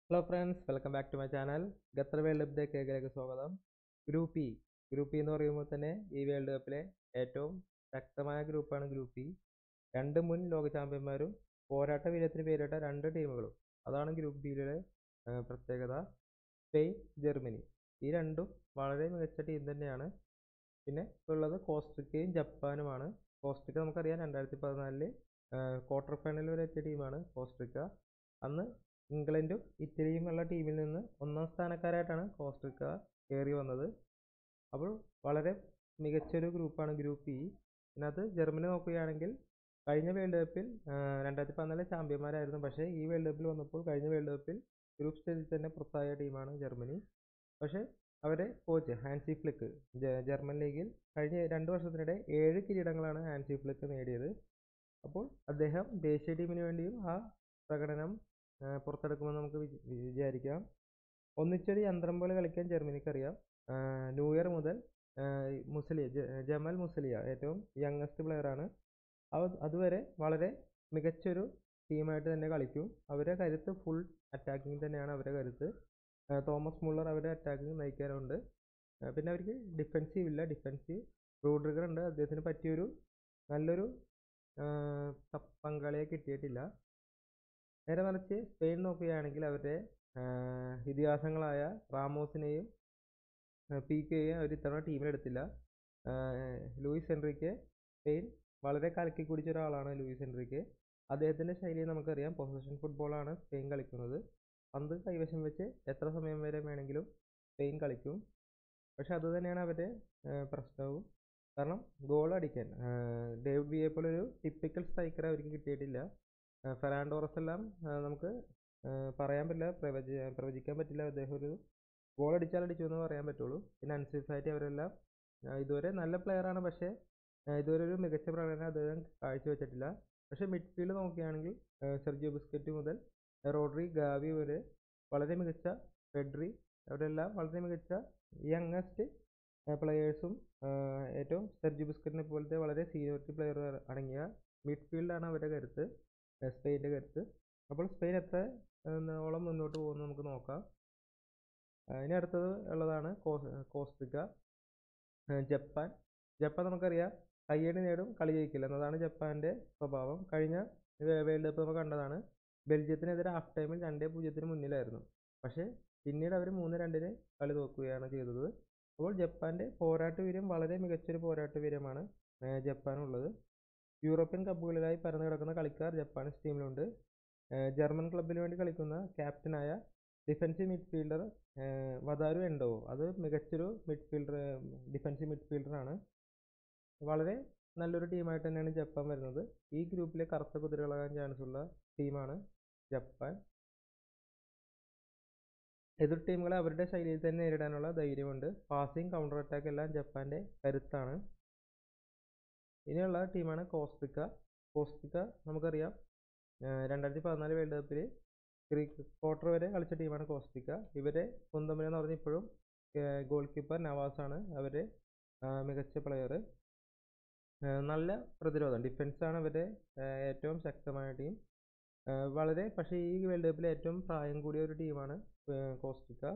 hello friends welcome back to my channel Qatar world cup കേക്കിലേക്ക് സ്വാഗതം group E group E എന്ന് പറയുമ്പോൾ തന്നെ ഈ വേൾഡ് കപ്പിലെ ഏറ്റവും ശക്തമായ ഗ്രൂപ്പാണ് ഗ്രൂപ്പ് ഇ രണ്ട് മുൻ ലോക ചാമ്പ്യന്മാരും പോരാട്ട വീരത്തിന് പേരിട്ട രണ്ട് ടീമുകളും അതാണ് ഗ്രൂപ്പ് ബിയിലെ പ്രത്യേകത സ്പെയിൻ ജർമ്മനി ഈ രണ്ടും വളരെ മികച്ച ടീം തന്നെയാണ് പിന്നെ ഉള്ളത് കോസ്ട്രിക്കയും ജപ്പാനുമാണ് കോസ്ട്രിക്ക നമുക്കറിയാം രണ്ടായിരത്തി പതിനാലില് ക്വാർട്ടർ ഫൈനൽ വരെ എത്തിയ ടീമാണ് കോസ്ട്രിക്ക അന്ന് ഇംഗ്ലണ്ടും ഇറ്റലിയും ഉള്ള ടീമിൽ നിന്ന് ഒന്നാം സ്ഥാനക്കാരായിട്ടാണ് കോസ്ട്രിക്ക കയറി വന്നത് അപ്പോൾ വളരെ മികച്ചൊരു ഗ്രൂപ്പാണ് ഗ്രൂപ്പ് ഇ ഇതിനകത്ത് ജർമ്മനി നോക്കുകയാണെങ്കിൽ കഴിഞ്ഞ വേൾഡ് കപ്പിൽ രണ്ടായിരത്തി പതിനാലിലെ ചാമ്പ്യന്മാരായിരുന്നു പക്ഷേ ഈ വേൾഡ് കപ്പിൽ വന്നപ്പോൾ കഴിഞ്ഞ വേൾഡ് കപ്പിൽ ഗ്രൂപ്പ് സ്റ്റേജിൽ തന്നെ പുറത്തായ ടീമാണ് ജർമ്മനി പക്ഷേ അവരെ കോച്ച് ഹാൻസി ഫ്ലിക്ക് ജർമ്മൻ ലീഗിൽ കഴിഞ്ഞ രണ്ട് വർഷത്തിനിടെ ഏഴ് കിരീടങ്ങളാണ് ഹാൻസി ഫ്ലിക്ക് നേടിയത് അപ്പോൾ അദ്ദേഹം ദേശീയ ടീമിന് വേണ്ടിയും ആ പ്രകടനം പുറത്തെടുക്കുമെന്ന് നമുക്ക് വിചാരിക്കാം ഒന്നിച്ചൊരു യന്ത്രം പോലെ കളിക്കാൻ ജർമ്മനിക്ക് അറിയാം ന്യൂ ഇയർ മുതൽ മുസലിയ ജമൽ മുസലിയ ഏറ്റവും യങ്ങസ്റ്റ് പ്ലെയറാണ് അതുവരെ വളരെ മികച്ചൊരു ടീമായിട്ട് തന്നെ കളിക്കും അവരെ കരുത്ത് ഫുൾ അറ്റാക്കിംഗ് തന്നെയാണ് അവരെ കരുത്ത് തോമസ് മുള്ളർ അവരെ അറ്റാക്കിംഗ് നയിക്കാറുണ്ട് പിന്നെ അവർക്ക് ഡിഫെൻസീവ് ഇല്ല ഡിഫെൻസീവ് റൂഡ്രിഗർ ഉണ്ട് അദ്ദേഹത്തിന് പറ്റിയൊരു നല്ലൊരു പങ്കാളിയെ കിട്ടിയിട്ടില്ല നേരെ മറിച്ച് സ്പെയിൻ നോക്കുകയാണെങ്കിൽ അവരുടെ ഇതിഹാസങ്ങളായ റാമോസിനെയും പി കെയും അവർ ഇത്തവണ ടീമിലെടുത്തില്ല ലൂയിസ് എൻറിക്ക് സ്പെയിൻ വളരെ കലക്കി കുടിച്ച ഒരാളാണ് ലൂയിസ് എൻറിക്ക് അദ്ദേഹത്തിൻ്റെ ശൈലി നമുക്കറിയാം പൊസിഷൻ ഫുട്ബോളാണ് സ്പെയിൻ കളിക്കുന്നത് പന്ത് കൈവശം വെച്ച് എത്ര സമയം വരെ വേണമെങ്കിലും സ്പെയിൻ കളിക്കും പക്ഷെ അത് തന്നെയാണ് അവരുടെ പ്രശ്നവും കാരണം ഗോൾ അടിക്കാൻ ഡേവിഡ് വിയെ പോലെ ഒരു ടിപ്പിക്കൽ സ്ട്രൈക്കർ അവർക്ക് കിട്ടിയിട്ടില്ല ഫെറാൻഡോറസ് എല്ലാം നമുക്ക് പറയാൻ പറ്റില്ല പ്രവചി പ്രവചിക്കാൻ പറ്റില്ല അദ്ദേഹം ഒരു ഗോൾ അടിച്ചാൽ അടിച്ചു എന്ന് പറയാൻ പറ്റുള്ളൂ പിന്നെ അനുസരിച്ചായിട്ട് അവരെല്ലാം ഇതുവരെ നല്ല പ്ലെയറാണ് പക്ഷേ ഇതുവരെ ഒരു മികച്ച പ്രകടനം അദ്ദേഹം കാഴ്ചവെച്ചിട്ടില്ല പക്ഷേ മിഡ്ഫീൽഡ് നോക്കുകയാണെങ്കിൽ സെർജിയോ ബിസ്ക്കറ്റ് മുതൽ റോഡ്രി ഗാവി വരെ വളരെ മികച്ച ഫെഡ്രി അവരെല്ലാം വളരെ മികച്ച യങ്ങസ്റ്റ് പ്ലെയേഴ്സും ഏറ്റവും സെർജി ബിസ്ക്കറ്റിനെ പോലത്തെ വളരെ സീനിയോറിറ്റി പ്ലെയർ അടങ്ങിയ മിഡ്ഫീൽഡാണ് അവരുടെ കരുത്ത് സ്പെയിൻ്റെ കരുത്ത് അപ്പോൾ സ്പെയിൻ എത്ര ഓളം മുന്നോട്ട് പോകുന്നു നമുക്ക് നോക്കാം ഇനി അടുത്തത് ഉള്ളതാണ് കോസ്ട്രിക്ക ജപ്പാൻ ജപ്പാൻ നമുക്കറിയാം കയ്യടി നേടും കളി ജയിക്കില്ല എന്നതാണ് ജപ്പാൻ്റെ സ്വഭാവം കഴിഞ്ഞ വേൾഡ് കപ്പ് നമ്മൾ കണ്ടതാണ് ബെൽജിയത്തിനെതിരെ ഹാഫ് ടൈമിൽ രണ്ടേ പൂജ്യത്തിന് മുന്നിലായിരുന്നു പക്ഷേ പിന്നീട് അവർ മൂന്ന് രണ്ടിന് കളി തോക്കുകയാണ് ചെയ്തത് അപ്പോൾ ജപ്പാൻ്റെ പോരാട്ട വീര്യം വളരെ മികച്ചൊരു പോരാട്ട വീര്യമാണ് ജപ്പാനുള്ളത് യൂറോപ്യൻ കപ്പുകളിലായി പരന്നു കിടക്കുന്ന കളിക്കാർ ജപ്പാനീസ് ടീമിലുണ്ട് ജർമ്മൻ ക്ലബിന് വേണ്ടി കളിക്കുന്ന ക്യാപ്റ്റനായ ഡിഫൻസീവ് മിഡ്ഫീൽഡർ വദാരു എൻഡോ അത് മികച്ചൊരു മിഡ്ഫീൽഡർ ഡിഫൻസീവ് മിഡ്ഫീൽഡറാണ് വളരെ നല്ലൊരു ടീമായിട്ട് തന്നെയാണ് ജപ്പാൻ വരുന്നത് ഈ ഗ്രൂപ്പിലെ കറുത്ത കുതിരകളാകാൻ ചാൻസ് ഉള്ള ടീമാണ് ജപ്പാൻ എതിർ ടീമുകളെ അവരുടെ ശൈലിയിൽ തന്നെ നേരിടാനുള്ള ധൈര്യമുണ്ട് പാസിംഗ് കൗണ്ടർ അറ്റാക്ക് എല്ലാം ജപ്പാന്റെ കരുത്താണ് ഇനിയുള്ള ടീമാണ് കോസ്റ്റിക്ക കോസ്റ്റിക്ക നമുക്കറിയാം രണ്ടായിരത്തി പതിനാല് വേൾഡ് കപ്പിൽ പ്രീ ക്വാർട്ടർ വരെ കളിച്ച ടീമാണ് കോസ്റ്റിക്ക ഇവരെ സ്വന്തം എന്ന് പറഞ്ഞാൽ ഇപ്പോഴും ഗോൾ കീപ്പർ നവാസാണ് അവരെ മികച്ച പ്ലെയർ നല്ല പ്രതിരോധം ഡിഫൻസാണ് ഇവരുടെ ഏറ്റവും ശക്തമായ ടീം വളരെ പക്ഷേ ഈ വേൾഡ് കപ്പിൽ ഏറ്റവും പ്രായം കൂടിയ ഒരു ടീമാണ് കോസ്റ്റിക്ക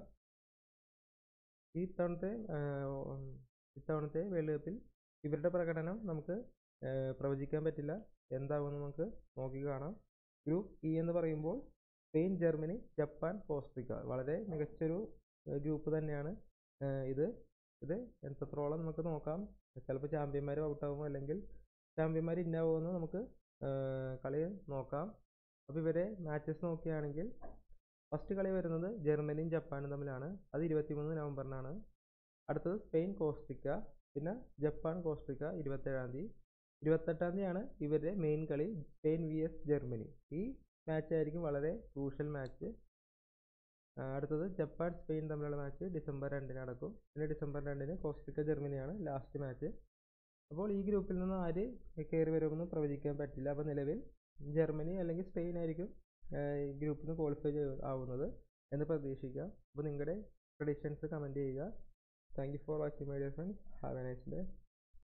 ഈ തവണത്തെ ഇത്തവണത്തെ വേൾഡ് കപ്പിൽ ഇവരുടെ പ്രകടനം നമുക്ക് പ്രവചിക്കാൻ പറ്റില്ല എന്താകുമെന്ന് നമുക്ക് നോക്കി കാണാം ഗ്രൂപ്പ് ഇ എന്ന് പറയുമ്പോൾ സ്പെയിൻ ജർമ്മനി ജപ്പാൻ കോസ്ട്രിക്ക വളരെ മികച്ചൊരു ഗ്രൂപ്പ് തന്നെയാണ് ഇത് ഇത് എത്രത്തോളം നമുക്ക് നോക്കാം ചിലപ്പോൾ ചാമ്പ്യന്മാർ ഔട്ടാകുമോ അല്ലെങ്കിൽ ചാമ്പ്യന്മാർ ഇന്നാവുമെന്ന് നമുക്ക് കളി നോക്കാം അപ്പോൾ ഇവരെ മാച്ചസ് നോക്കുകയാണെങ്കിൽ ഫസ്റ്റ് കളി വരുന്നത് ജർമ്മനിയും ജപ്പാനും തമ്മിലാണ് അത് ഇരുപത്തിമൂന്ന് നവംബറിനാണ് അടുത്തത് സ്പെയിൻ കോസ്റ്റിക്ക പിന്നെ ജപ്പാൻ കോസ്റ്റിക്ക ഇരുപത്തേഴാം തീയതി ഇരുപത്തെട്ടാം തീയതിയാണ് ഇവരുടെ മെയിൻ കളി സ്പെയിൻ വി എസ് ജർമ്മനി ഈ മാച്ച് ആയിരിക്കും വളരെ ക്രൂഷ്യൽ മാച്ച് അടുത്തത് ജപ്പാൻ സ്പെയിൻ തമ്മിലുള്ള മാച്ച് ഡിസംബർ രണ്ടിന് നടക്കും പിന്നെ ഡിസംബർ രണ്ടിന് കോസ്റ്റിക്ക ജർമ്മനിയാണ് ലാസ്റ്റ് മാച്ച് അപ്പോൾ ഈ ഗ്രൂപ്പിൽ നിന്ന് ആര് കയറി വരുമെന്ന് പ്രവചിക്കാൻ പറ്റില്ല അപ്പോൾ നിലവിൽ ജർമ്മനി അല്ലെങ്കിൽ സ്പെയിൻ ആയിരിക്കും ഗ്രൂപ്പിൽ നിന്ന് ക്വാളിഫൈ ആവുന്നത് എന്ന് പ്രതീക്ഷിക്കാം അപ്പോൾ നിങ്ങളുടെ പ്രഡിക്ഷൻസ് കമൻറ്റ് ചെയ്യുക thank you for watching my dear friends have a nice day